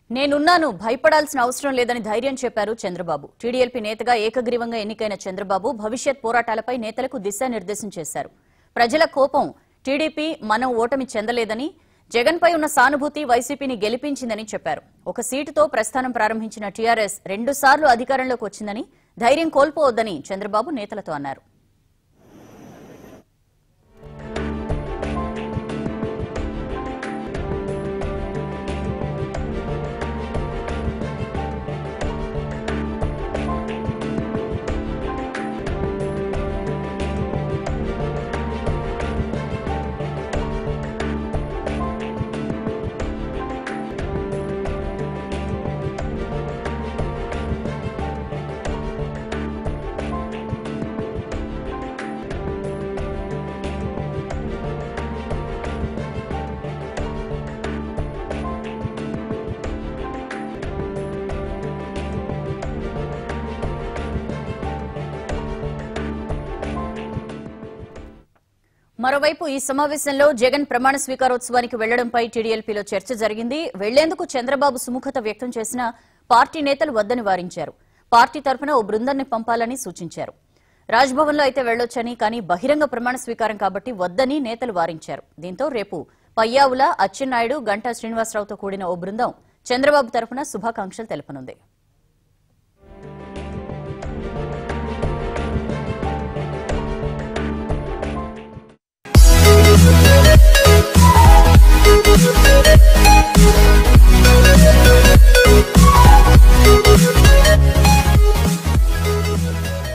నేనున్నాను భయపడాల్సిన అవసరం లేదని ధైర్యం చెప్పారు చంద్రబాబు టీడీఎల్పీ నేతగా ఏకగ్రీవంగా ఎన్నికైన చంద్రబాబు భవిష్యత్ పోరాటాలపై నేతలకు దిశానిర్దేశం చేశారు ప్రజల కోపం టీడీపీ మనం ఓటమి చెందలేదని జగన్పై ఉన్న సానుభూతి వైసీపీని గెలిపించిందని చెప్పారు ఒక సీటుతో ప్రస్థానం ప్రారంభించిన టీఆర్ఎస్ రెండుసార్లు అధికారంలోకి వచ్చిందని ధైర్యం కోల్పోవద్దని చంద్రబాబు నేతలతో అన్నారు మరోవైపు ఈ సమావేశంలో జగన్ ప్రమాణ స్వీకారోత్సవానికి వెళ్లడంపై టీడీఎల్పీలో చర్చ జరిగింది వెళ్లేందుకు చంద్రబాబు సుముఖత వ్యక్తం చేసిన పార్టీ నేతలు వద్దని వారించారు పార్టీ తరఫున ఓ బృందాన్ని పంపాలని సూచించారు రాజ్భవన్లో అయితే వెళ్లొచ్చని కానీ బహిరంగ ప్రమాణ స్వీకారం కాబట్టి వద్దని నేతలు వారించారు దీంతో రేపు పయ్యావుల అచ్చెన్నాయుడు గంటా శ్రీనివాసరావుతో కూడిన ఓ బృందం చంద్రబాబు తరఫున శుభాకాంక్షలు తెలుపనుంది